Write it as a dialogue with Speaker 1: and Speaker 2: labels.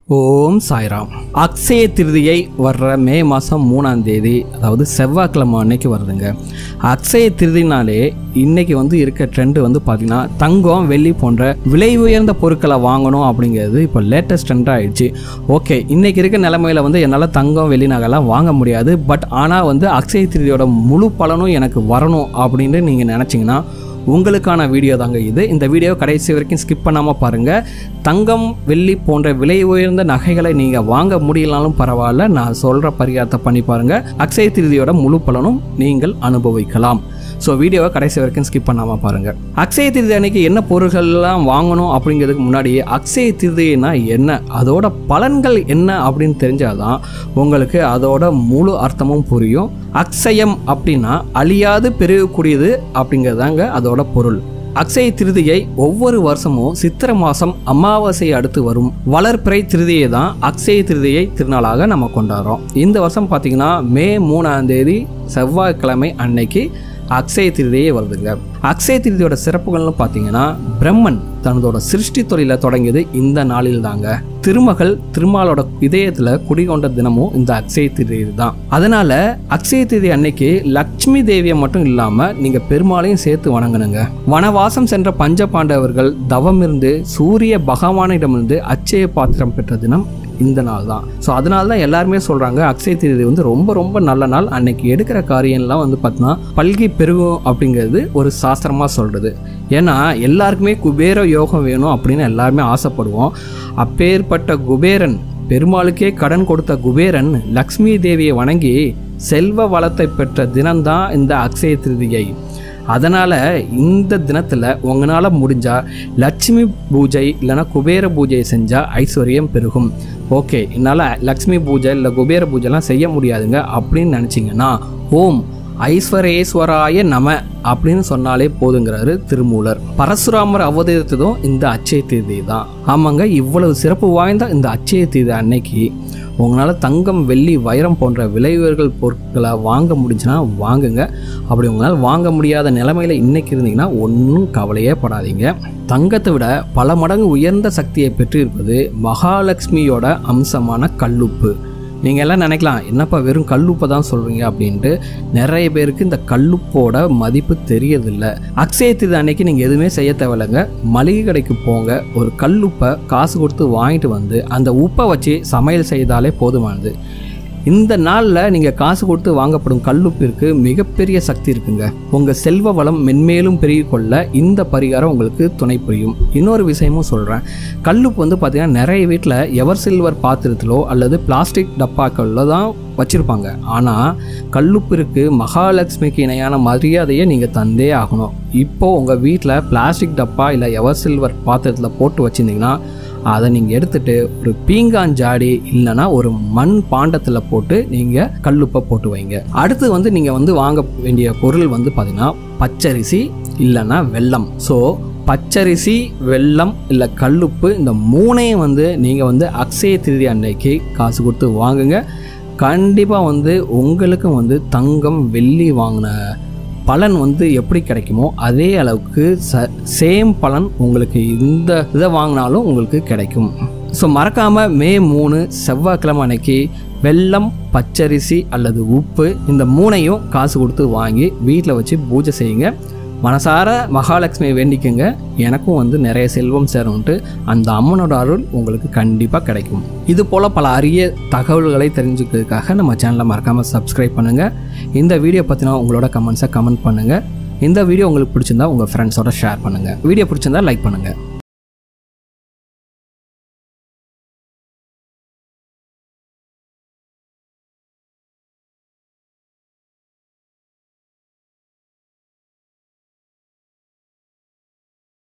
Speaker 1: ஓம் சாய்ராம் அக்ஷய திருதியை வர்ற மே மாதம் மூணாம் தேதி அதாவது செவ்வாய்க்கிழமை அன்னைக்கு வருதுங்க அக்ஷய திருதினாலே இன்னைக்கு வந்து இருக்க ட்ரெண்டு வந்து பார்த்தீங்கன்னா தங்கம் வெள்ளி போன்ற விலை உயர்ந்த பொருட்களை வாங்கணும் அப்படிங்கிறது இப்போ லேட்டஸ்ட் ட்ரெண்டாக ஆயிடுச்சு ஓகே இன்னைக்கு இருக்க நிலைமையில வந்து என்னால் தங்கம் வெள்ளி நகைலாம் வாங்க முடியாது பட் ஆனால் வந்து அக்ஷய திருதியோட முழு பலனும் எனக்கு வரணும் அப்படின்னு நீங்கள் நினச்சிங்கன்னா உங்களுக்கான வீடியோ தாங்க இது இந்த வீடியோ கடைசி வரைக்கும் ஸ்கிப் பண்ணாமல் பாருங்கள் தங்கம் வெள்ளி போன்ற விலை உயர்ந்த நகைகளை நீங்கள் வாங்க முடியலனாலும் பரவாயில்ல நான் சொல்கிற பரிகாரத்தை பண்ணி பாருங்கள் அக்ஷய திருதியோட முழு பலனும் நீங்கள் அனுபவிக்கலாம் ஸோ வீடியோவை கடைசி வரைக்கும் ஸ்கிப் பண்ணாமல் பாருங்கள் அக்ஷய திருதி அன்னைக்கு என்ன பொருள்கள்லாம் வாங்கணும் அப்படிங்கிறதுக்கு முன்னாடி அக்ஷய திருதினா என்ன அதோட பலன்கள் என்ன அப்படின்னு தெரிஞ்சாதான் உங்களுக்கு அதோட முழு அர்த்தமும் புரியும் அக்ஷயம் அப்படின்னா அழியாது பெருகக்கூடியது அப்படிங்கிறதாங்க அதோட பொருள் அக்ஷய திருதியை ஒவ்வொரு வருஷமும் சித்திர மாதம் அமாவாசை அடுத்து வரும் வளர்பிறை திருதியை தான் அக்ஷய திருதியை திருநாளாக நம்ம கொண்டாடுறோம் இந்த வருஷம் பார்த்தீங்கன்னா மே மூணாம் தேதி செவ்வாய்க்கிழமை அன்னைக்கு அக்ஷய திருதியே வருதுங்க அக்ஷய திருதியோட சிறப்புகள்னு பார்த்தீங்கன்னா பிரம்மன் தனதோட சிருஷ்டி தொழிலை தொடங்கியது இந்த நாளில் தாங்க திருமகள் திருமாலோட இதயத்தில் குடிகொண்ட தினமும் இந்த அக்ஷய திருதி தான் அதனால அக்ஷய திருதி அன்னைக்கு லக்ஷ்மி தேவியை மட்டும் இல்லாம நீங்க பெருமாளையும் சேர்த்து வணங்கணுங்க வனவாசம் சென்ற பஞ்ச பாண்டவர்கள் தவம் இருந்து சூரிய பகவானிடமிருந்து அச்சய பாத்திரம் பெற்ற தினம் இந்த நாள் தான் ஸோ அதனால தான் எல்லாருமே சொல்கிறாங்க அக்ஷய திருதி வந்து ரொம்ப ரொம்ப நல்ல நாள் அன்னைக்கு எடுக்கிற காரியம்லாம் வந்து பார்த்தீங்கன்னா பல்கி பெருகும் அப்படிங்கிறது ஒரு சாஸ்திரமாக சொல்கிறது ஏன்னா எல்லாருக்குமே குபேர யோகம் வேணும் அப்படின்னு எல்லாருமே ஆசைப்படுவோம் அப்பேற்பட்ட குபேரன் பெருமாளுக்கே கடன் கொடுத்த குபேரன் லக்ஷ்மி தேவியை வணங்கி செல்வ வளத்தை பெற்ற தினம்தான் இந்த அக்ஷய திருதியை அதனால் இந்த தினத்தில் உங்களால் முடிஞ்சால் லட்சுமி பூஜை இல்லைன்னா குபேர பூஜை செஞ்சால் ஐஸ்வர்யம் பெருகும் ஓகே என்னால் லக்ஷ்மி பூஜை இல்லை குபேர பூஜைலாம் செய்ய முடியாதுங்க அப்படின்னு நினச்சிங்கன்னா ஓம் ஐஸ்வரேஸ்வராய நம அப்படின்னு சொன்னாலே போதுங்கிறாரு திருமூலர் பரசுராமர் அவதரித்ததும் இந்த அச்சய தேதி தான் ஆமாங்க இவ்வளவு சிறப்பு வாய்ந்த இந்த அச்சய தேதி அன்னைக்கு உங்களால் தங்கம் வெள்ளி வைரம் போன்ற விலை உயர்கள் பொருட்களை வாங்க முடிஞ்சுன்னா வாங்குங்க அப்படி உங்களால் வாங்க முடியாத நிலைமையில் இன்னைக்கு இருந்தீங்கன்னா ஒன்றும் கவலையே படாதீங்க தங்கத்தை விட பல மடங்கு உயர்ந்த சக்தியை பெற்றிருப்பது மகாலட்சுமியோட அம்சமான கல்லுப்பு நீங்கள் எல்லாம் நினைக்கலாம் என்னப்பா வெறும் கல்லுப்பை தான் சொல்கிறீங்க அப்படின்ட்டு நிறைய பேருக்கு இந்த கல்லுப்போட மதிப்பு தெரியறதில்ல அக்ஷய திருதி அன்னைக்கு நீங்கள் எதுவுமே செய்ய தேவையில்லைங்க மளிகை கடைக்கு போங்க ஒரு கல்லுப்பை காசு கொடுத்து வாங்கிட்டு வந்து அந்த உப்பை வச்சு சமையல் செய்தாலே போதுமானது இந்த நாளில் நீங்கள் காசு கொடுத்து வாங்கப்படும் கல்லுப்பிற்கு மிகப்பெரிய சக்தி இருக்குங்க உங்கள் செல்வ வளம் மென்மேலும் பெருகிக் கொள்ள இந்த பரிகாரம் உங்களுக்கு துணை புரியும் இன்னொரு விஷயமும் சொல்கிறேன் கல்லுப்பு வந்து பார்த்திங்கன்னா நிறைய வீட்டில் எவர் சில்வர் பாத்திரத்திலோ அல்லது பிளாஸ்டிக் டப்பாக்களில் தான் வச்சுருப்பாங்க ஆனால் கல்லுப்பிற்கு மகாலட்சுமிக்கு இணையான மரியாதையை நீங்கள் தந்தே ஆகணும் இப்போது உங்கள் வீட்டில் பிளாஸ்டிக் டப்பா இல்லை எவர் சில்வர் பாத்திரத்தில் போட்டு வச்சுருந்தீங்கன்னா அதை நீங்கள் எடுத்துட்டு ஒரு பீங்கான் ஜாடி இல்லைன்னா ஒரு மண் பாண்டத்தில் போட்டு நீங்கள் கல்லுப்பை போட்டு வைங்க அடுத்து வந்து நீங்கள் வந்து வாங்க வேண்டிய பொருள் வந்து பார்த்தீங்கன்னா பச்சரிசி இல்லைன்னா வெல்லம் ஸோ பச்சரிசி வெல்லம் இல்லை கல்லுப்பு இந்த மூணையும் வந்து நீங்கள் வந்து அக்ஷய திருதி அன்னைக்கு காசு கொடுத்து வாங்குங்க கண்டிப்பாக வந்து உங்களுக்கும் வந்து தங்கம் வெள்ளி வாங்கின பலன் வந்து எப்படி கிடைக்குமோ அதே அளவுக்கு ச சேம் பலன் உங்களுக்கு இந்த இதை வாங்கினாலும் உங்களுக்கு கிடைக்கும் ஸோ மறக்காமல் மே மூணு செவ்வாய்க்கிழமை அன்னைக்கு வெல்லம் பச்சரிசி அல்லது உப்பு இந்த மூணையும் காசு கொடுத்து வாங்கி வீட்டில் வச்சு பூஜை செய்யுங்க மனசார மகாலட்சுமி வேண்டிக்கங்க எனக்கும் வந்து நிறைய செல்வம் சேரும்ன்ட்டு அந்த அம்மனோட அருள் உங்களுக்கு கண்டிப்பாக கிடைக்கும் இது போல் பல அரிய தகவல்களை தெரிஞ்சுக்கிறதுக்காக நம்ம சேனலை மறக்காமல் சப்ஸ்கிரைப் பண்ணுங்கள் இந்த வீடியோ பற்றினா உங்களோட கமெண்ட்ஸை கமெண்ட் பண்ணுங்கள் இந்த வீடியோ உங்களுக்கு பிடிச்சிருந்தா உங்கள் ஃப்ரெண்ட்ஸோட ஷேர் பண்ணுங்கள் வீடியோ பிடிச்சிருந்தா லைக் பண்ணுங்கள்